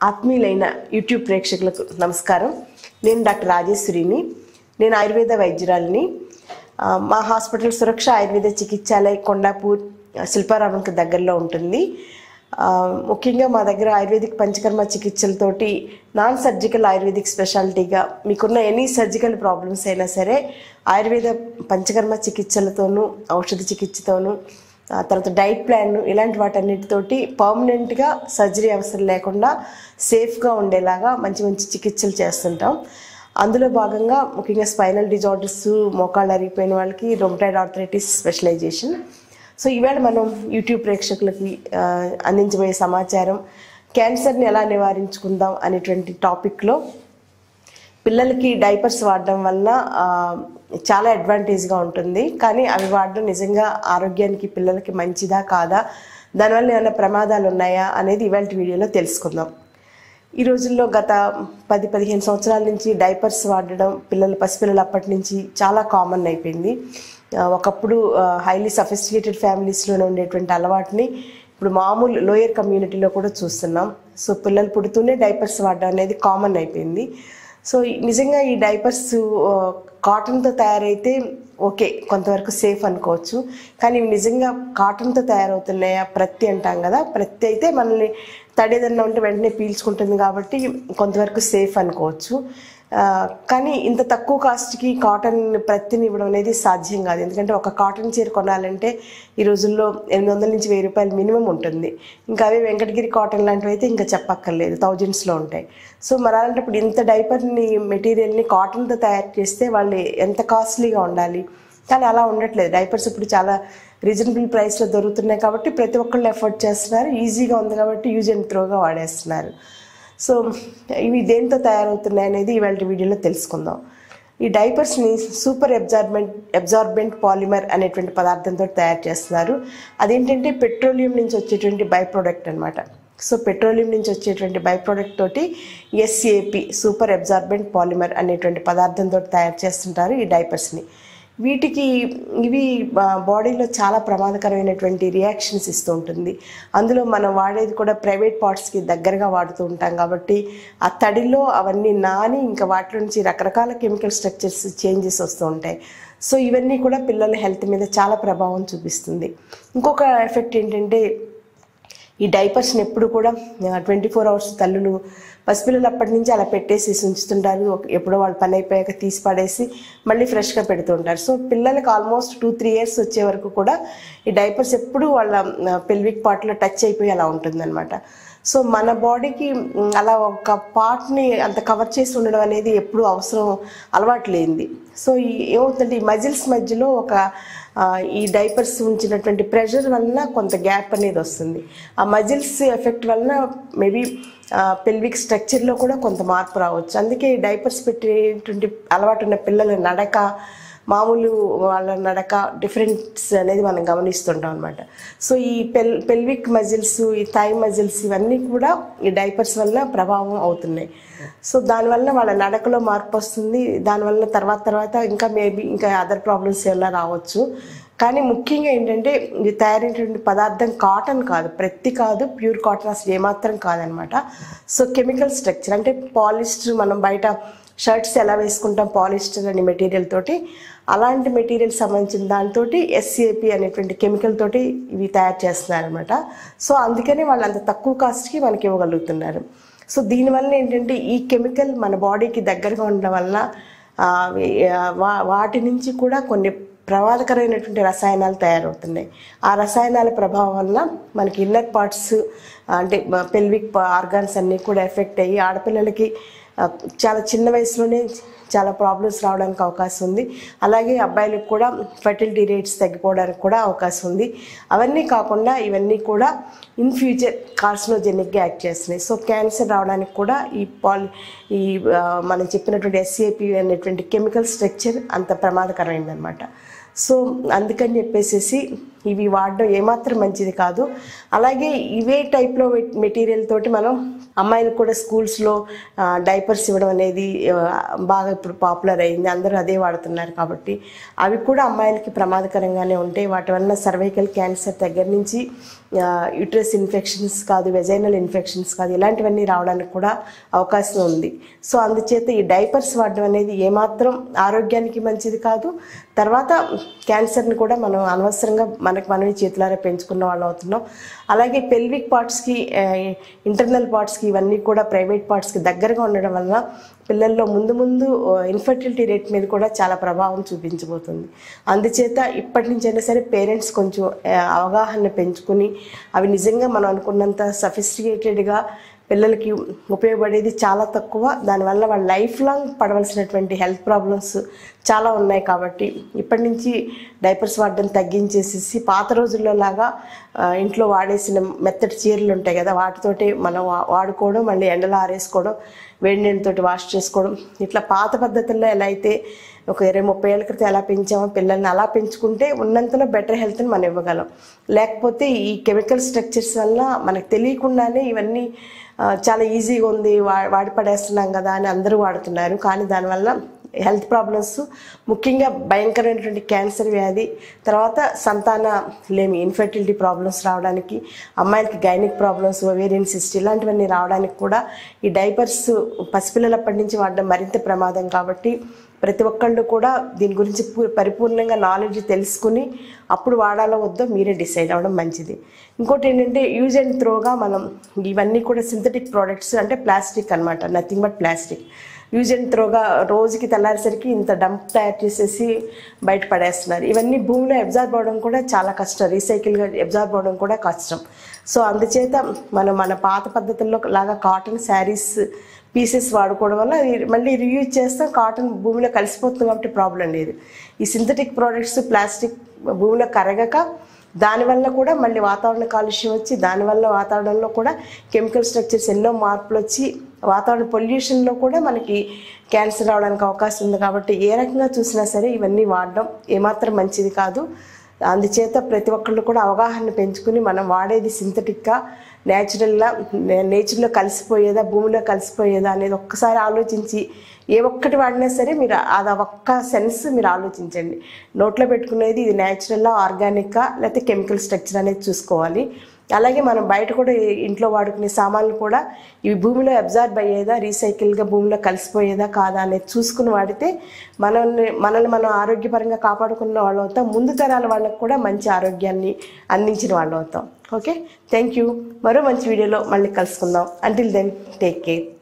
ఆత్మీయులైన YouTube ప్రేక్షకులకు నమస్కారం నేను డాక్టర్ రాజేశ్వరిని నేను ఆయుర్వేద వైద్యురాలిని ఆ, మా హాస్పిటల్ సురక్ష ఆయుర్వేద చికిత్సాలయ కొండాపూర్ ఆ, శిల్పారామంకి దగ్గరలో ఉంటుంది ఆ, ముఖ్యంగా మా దగ్గర ఆయుర్వేదిక్ పంచకర్మ చికిత్సలతోటి నాన్ సర్జికల్ ఆయుర్వేదిక్ స్పెషాలిటీగా మీకున్న ఎనీ సర్జికల్ ప్రాబ్లమ్స్ అయినా సరే ఆయుర్వేద పంచకర్మ చికిత్సలతోనూ ఔషధ చికిత్సతోనూ ఆ తర్వాత డైట్ ప్లాన్ ఇలాంటి వాటన్నిటితోటి పర్మనెంట్గా సర్జరీ అవసరం లేకుండా సేఫ్గా ఉండేలాగా మంచి మంచి చికిత్సలు చేస్తుంటాం అందులో భాగంగా ముఖ్యంగా స్పైనల్ డిజార్డర్స్ మోకాళ్ళు అరిగిపోయిన వాళ్ళకి రొమటైడ్ ఆర్థరైటిస్ స్పెషలైజేషన్ సో ఈవేళ మనం యూట్యూబ్ ప్రేక్షకులకి ఆ, అందించబోయే సమాచారం క్యాన్సర్ని ఎలా నివారించుకుందాం అనేటువంటి టాపిక్లో పిల్లలకి డైపర్స్ వాడడం వల్ల ఆ, చాలా అడ్వాంటేజ్గా ఉంటుంది కానీ అవి వాడడం నిజంగా ఆరోగ్యానికి పిల్లలకి మంచిదా కాదా దానివల్ల ఏమైనా ప్రమాదాలు ఉన్నాయా అనేది ఇవాళ వీడియోలో తెలుసుకుందాం ఈ రోజుల్లో గత పది పదిహేను సంవత్సరాల నుంచి డైపర్స్ వాడడం పిల్లలు పసిపిల్లలు అప్పటి నుంచి చాలా కామన్ అయిపోయింది ఆ, ఒకప్పుడు హైలీ సఫిస్టికేటెడ్ ఫ్యామిలీస్లోనే ఉండేటువంటి అలవాటుని ఇప్పుడు మామూలు లోయర్ కమ్యూనిటీలో కూడా చూస్తున్నాం సో పిల్లలు పుడుతూనే డైపర్స్ వాడడం అనేది కామన్ అయిపోయింది సో ఈ- నిజంగా ఈ డైపర్స్ కాటన్తో తయారైతే ఓకే కొంతవరకు సేఫ్ అనుకోవచ్చు కానీ ఇవి నిజంగా కాటన్తో తయారవుతున్నాయా ప్రత్తి అంటాం కదా ప్రత్తి అయితే మనల్ని తడి ఏదన్నా ఉంటే వెంటనే పీల్చుకుంటుంది కాబట్టి కొంతవరకు సేఫ్ అనుకోవచ్చు ఆ, కానీ ఇంత తక్కువ కాస్ట్కి కాటన్ ప్రత్తిని ఇవ్వడం అనేది సాధ్యం కాదు ఎందుకంటే ఒక కాటన్ చీర కొనాలంటే ఈ రోజుల్లో ఎనిమిది వందల నుంచి వెయ్యి రూపాయలు మినిమం ఉంటుంది ఇంకా అవే వెంకటగిరి కాటన్ లాంటివి అయితే ఇంకా చెప్పక్కర్లేదు థౌజండ్స్లో ఉంటాయి సో మరి అలాంటప్పుడు ఇంత డైపర్ని మెటీరియల్ని కాటన్తో తయారు చేస్తే వాళ్ళు ఎంత కాస్ట్లీగా ఉండాలి కానీ అలా ఉండట్లేదు డైపర్స్ ఇప్పుడు చాలా రీజనబుల్ ప్రైస్లో దొరుకుతున్నాయి కాబట్టి ప్రతి ఒక్కళ్ళు ఎఫర్ట్ చేస్తున్నారు ఈజీగా ఉంది కాబట్టి యూజ్ అండ్ త్రోగా వాడేస్తున్నారు సో ఇవి దేంతో తయారవుతున్నాయి అనేది ఇవాళ వీడియోలో తెలుసుకుందాం ఈ డైపర్స్ని సూపర్ అబ్జార్బెంట్ అబ్జార్బెంట్ పాలిమర్ అనేటువంటి పదార్థంతో తయారు చేస్తున్నారు అదేంటంటే పెట్రోలియం నుంచి వచ్చేటువంటి బై ప్రోడక్ట్ అనమాట సో పెట్రోలియం నుంచి వచ్చేటువంటి బై ప్రోడక్ట్ తోటి ఎస్ఏపి సూపర్ అబ్జార్బెంట్ పాలిమర్ అనేటువంటి పదార్థంతో తయారు చేస్తుంటారు ఈ డైపర్స్ని వీటికి ఇవి బాడీలో చాలా ప్రమాదకరమైనటువంటి రియాక్షన్స్ ఇస్తూ ఉంటుంది అందులో మనం వాడేది కూడా ప్రైవేట్ పార్ట్స్కి దగ్గరగా వాడుతూ ఉంటాం కాబట్టి ఆ తడిలో అవన్నీ నాని ఇంకా వాటిలో నుంచి రకరకాల కెమికల్ స్ట్రక్చర్స్ చేంజెస్ వస్తూ ఉంటాయి సో ఇవన్నీ కూడా పిల్లల హెల్త్ మీద చాలా ప్రభావం చూపిస్తుంది ఇంకొక ఎఫెక్ట్ ఏంటంటే ఈ డైపర్స్ని ఎప్పుడు కూడా ట్వంటీ ఫోర్ అవర్స్ తల్లులు పసిపిల్లలు అప్పటి నుంచి అలా పెట్టేసి ఉంచుతుంటారు ఒక- ఎప్పుడో వాళ్ళు పని అయిపోయాక తీసి పడేసి మళ్ళీ ఫ్రెష్గా పెడుతుంటారు సో పిల్లలకి ఆల్మోస్ట్ టూ త్రీ ఇయర్స్ వచ్చే వరకు కూడా ఈ డైపర్స్ ఎప్పుడు వాళ్ళ పెల్విక్ పార్ట్లో టచ్ అయిపోయి అలా ఉంటుందన్నమాట సో మన బాడీకి మ్, అలా ఒక పార్ట్ని అంత కవర్ చేసి ఉండడం అనేది ఎప్పుడు అవసరం అలవాటు లేనిది సో ఈ ఏమవుతుందంటే ఈ మజిల్స్ మధ్యలో ఒక ఆ, ఈ డైపర్స్ ఉంచినటువంటి ప్రెషర్ వలన కొంత గ్యాప్ అనేది వస్తుంది ఆ మజిల్స్ ఎఫెక్ట్ వలన మేబీ పెల్విక్ స్ట్రక్చర్లో కూడా కొంత మార్పు రావచ్చు అందుకే ఈ డైపర్స్ పెట్టేటువంటి అలవాటు ఉన్న పిల్లల నడక మామూలు వాళ్ళ నడక డిఫరెన్స్ అనేది మనం గమనిస్తుంటాం అనమాట సో ఈ పెల్ పెల్విక్ మజిల్స్ ఈ థై మజిల్స్ ఇవన్నీ కూడా ఈ డైపర్స్ వల్ల ప్రభావం అవుతున్నాయి సో దానివల్ల వాళ్ళ నడకలో మార్పు వస్తుంది దానివల్ల తర్వాత తర్వాత ఇంకా మేబీ ఇంకా అదర్ ప్రాబ్లమ్స్ ఏమైనా రావచ్చు కానీ ముఖ్యంగా ఏంటంటే ఇది తయారైనటువంటి పదార్థం కాటన్ కాదు ప్రతి కాదు ప్యూర్ కాటన్ అసలు ఏమాత్రం కాదనమాట సో కెమికల్ స్ట్రక్చర్ అంటే పాలిస్టర్ మనం బయట షర్ట్స్ ఎలా వేసుకుంటాం పాలిస్టర్ అనే మెటీరియల్ తోటి అలాంటి మెటీరియల్ సంబంధించిన దాంతో ఎస్సిఏపి అనేటువంటి కెమికల్ తోటి ఇవి తయారు చేస్తున్నారు అనమాట సో అందుకనే వాళ్ళు అంత తక్కువ కాస్ట్కి మనకి ఇవ్వగలుగుతున్నారు సో దీనివల్ల ఏంటంటే ఈ కెమికల్ మన బాడీకి దగ్గరగా ఉండడం వల్ల ఆ, వీ- ఆ, వా- వాటి నుంచి కూడా కొన్ని ప్రమాదకరమైనటువంటి రసాయనాలు తయారవుతున్నాయి ఆ రసాయనాల ప్రభావం వల్ల మనకి ఇన్నర్ పార్ట్స్ అంటే పెల్విక్ ఆర్గాన్స్ అన్నీ కూడా ఎఫెక్ట్ అయ్యి ఆడపిల్లలకి ఆ, చాలా చిన్న వయసులోనే చాలా ప్రాబ్లమ్స్ రావడానికి అవకాశం ఉంది అలాగే అబ్బాయిలకు కూడా ఫర్టిలిటీ రేట్స్ తగ్గిపోవడానికి కూడా అవకాశం ఉంది అవన్నీ కాకుండా ఇవన్నీ కూడా ఇన్ ఫ్యూచర్ కార్సినోజెనిక్గా యాక్ట్ చేస్తున్నాయి సో క్యాన్సర్ రావడానికి కూడా ఈ పాల్ ఈ ఆ, మనం చెప్పినటువంటి ఎస్ఏపి అనేటువంటి కెమికల్ స్ట్రక్చర్ అంత ప్రమాదకరమైందనమాట సో అందుకని చెప్పేసి ఇవి వాడడం ఏమాత్రం మంచిది కాదు అలాగే ఇవే టైప్లో మెటీరియల్ తోటి మనం అమ్మాయిలకు కూడా స్కూల్స్లో డైపర్స్ ఇవ్వడం అనేది ఆ, బాగా ఇప్పుడు పాపులర్ అయింది అందరూ అదే వాడుతున్నారు కాబట్టి అవి కూడా అమ్మాయిలకి ప్రమాదకరంగానే ఉంటాయి వాటి వలన సర్వైకల్ క్యాన్సర్ దగ్గర నుంచి యూట్రస్ ఇన్ఫెక్షన్స్ కాదు వెజైనల్ ఇన్ఫెక్షన్స్ కాదు ఇలాంటివన్నీ రావడానికి కూడా అవకాశం ఉంది సో అందుచేత ఈ డైపర్స్ వాడడం అనేది ఏమాత్రం ఆరోగ్యానికి మంచిది కాదు తర్వాత క్యాన్సర్ని కూడా మనం అనవసరంగా మనకు మనమే చేతులారా పెంచుకున్న వాళ్ళు అవుతున్నాం అలాగే పెల్విక్ పార్ట్స్కి ఇంటర్నల్ పార్ట్స్కి ఇవన్నీ కూడా ప్రైవేట్ పార్ట్స్కి దగ్గరగా ఉండడం వలన పిల్లల్లో ముందు ముందు ఇన్ఫర్టిలిటీ రేట్ మీద కూడా చాలా ప్రభావం చూపించబోతుంది అందుచేత ఇప్పటి నుంచైనా సరే పేరెంట్స్ కొంచెం ఆ, అవగాహన పెంచుకుని అవి నిజంగా మనం అనుకున్నంత సఫిస్టికేటెడ్గా పిల్లలకి ఉపయోగపడేది చాలా తక్కువ దానివల్ల వాళ్ళ లైఫ్ లాంగ్ పడవలసినటువంటి హెల్త్ ప్రాబ్లమ్స్ చాలా ఉన్నాయి కాబట్టి ఇప్పటి నుంచి డైపర్స్ వాడడం తగ్గించేసేసి పాత రోజుల్లో లాగా ఆ, ఇంట్లో వాడేసిన మెత్తటి చీరలు ఉంటాయి కదా వాటితోటి మనం వా- వాడుకోవడం మళ్ళీ ఎండలో ఆరేసుకోవడం వేడి నీళ్ళతోటి వాష్ చేసుకోవడం ఇట్లా పాత పద్ధతుల్లో ఎలా అయితే ఒక ఇరవై ముప్పై ఏళ్ళ క్రితం ఎలా పెంచామో పిల్లల్ని అలా పెంచుకుంటే ఉన్నంతలో బెటర్ హెల్త్ని మనం ఇవ్వగలం లేకపోతే ఈ కెమికల్ స్ట్రక్చర్స్ వల్ల మనకు తెలియకుండానే ఇవన్నీ ఆ, చాలా ఈజీగా ఉంది వా వాడి పడేస్తున్నాం కదా అని అందరూ వాడుతున్నారు కానీ దానివల్ల హెల్త్ ప్రాబ్లమ్స్ ముఖ్యంగా భయంకరమైనటువంటి క్యాన్సర్ వ్యాధి తర్వాత సంతాన లేమి ఇన్ఫర్టిలిటీ ప్రాబ్లమ్స్ రావడానికి అమ్మాయిలకి గైనిక్ ప్రాబ్లమ్స్ ఓవేరియన్ సిస్ట్ ఇలాంటివన్నీ రావడానికి కూడా ఈ డైపర్స్ పసిపిల్లలప్పటి నుంచి వాడడం మరింత ప్రమాదం కాబట్టి ప్రతి ఒక్కళ్ళు కూడా దీని గురించి పూ- పరిపూర్ణంగా నాలెడ్జ్ తెలుసుకుని అప్పుడు వాడాలో వద్దో మీరే డిసైడ్ అవ్వడం మంచిది ఇంకోటి ఏంటంటే యూజ్ అండ్ త్రోగా మనం ఇవన్నీ కూడా సింథటిక్ ప్రోడక్ట్స్ అంటే ప్లాస్టిక్ అన్నమాట nothing but plastic use and త్రోగా రోజుకి తెల్లారేసరికి ఇంత డంప్ తయారు చేసేసి బయట పడేస్తున్నారు ఇవన్నీ భూమిలో అబ్జార్బ్ అవడం కూడా చాలా కష్టం రీసైకిల్గా అబ్జార్బ్ అవడం కూడా కష్టం సో అందుచేత మనం మన పాత పద్ధతుల్లో లాగా కాటన్ శారీస్ పీసెస్ వాడుకోవడం వల్ల అది మళ్ళీ రియూజ్ చేస్తాం కాటన్ భూమిలో కలిసిపోతుంది కాబట్టి ప్రాబ్లం లేదు ఈ సింథటిక్ ప్రోడక్ట్స్ ప్లాస్టిక్ భూమిలో కరగక దానివల్ల కూడా మళ్ళీ వాతావరణ కాలుష్యం వచ్చి దానివల్ల వాతావరణంలో కూడా కెమికల్ స్ట్రక్చర్స్ ఎన్నో మార్పులు వచ్చి వాతావరణ పొల్యూషన్లో కూడా మనకి క్యాన్సర్ రావడానికి అవకాశం ఉంది కాబట్టి ఏ రకంగా చూసినా సరే ఇవన్నీ వాడడం ఏమాత్రం మంచిది కాదు అందుచేత ప్రతి ఒక్కళ్ళు కూడా అవగాహన పెంచుకుని మనం వాడేది సింథటిక్గా న్యాచురల్గా నేచర్లో కలిసిపోయేదా భూమిలో కలిసిపోయేదా అనేది ఒక్కసారి ఆలోచించి ఏ ఒక్కటి వాడినా సరే మీరు అది ఒక్క సెన్స్ మీరు ఆలోచించండి నోట్లో పెట్టుకునేది ఇది న్యాచురల్లా ఆర్గానిక్గా లేకపోతే కెమికల్ స్ట్రక్చర్ అనేది చూసుకోవాలి అలాగే మనం బయట కూడా ఈ ఇంట్లో వాడుకునే సామాన్లు కూడా ఇవి భూమిలో అబ్జార్బ్ అయ్యేదా రీసైకిల్గా భూమిలో కలిసిపోయేదా కాదా అనేది చూసుకుని వాడితే మనల్ని మనల్ని మనం ఆరోగ్యపరంగా కాపాడుకున్న వాళ్ళు అవుతాం ముందు తరాల వాళ్ళకు కూడా మంచి ఆరోగ్యాన్ని అందించిన వాళ్ళు అవుతాం ఓకే థ్యాంక్ యూ మరో మంచి వీడియోలో మళ్ళీ కలుసుకుందాం అంటిల్ దెన్ టేక్ కేర్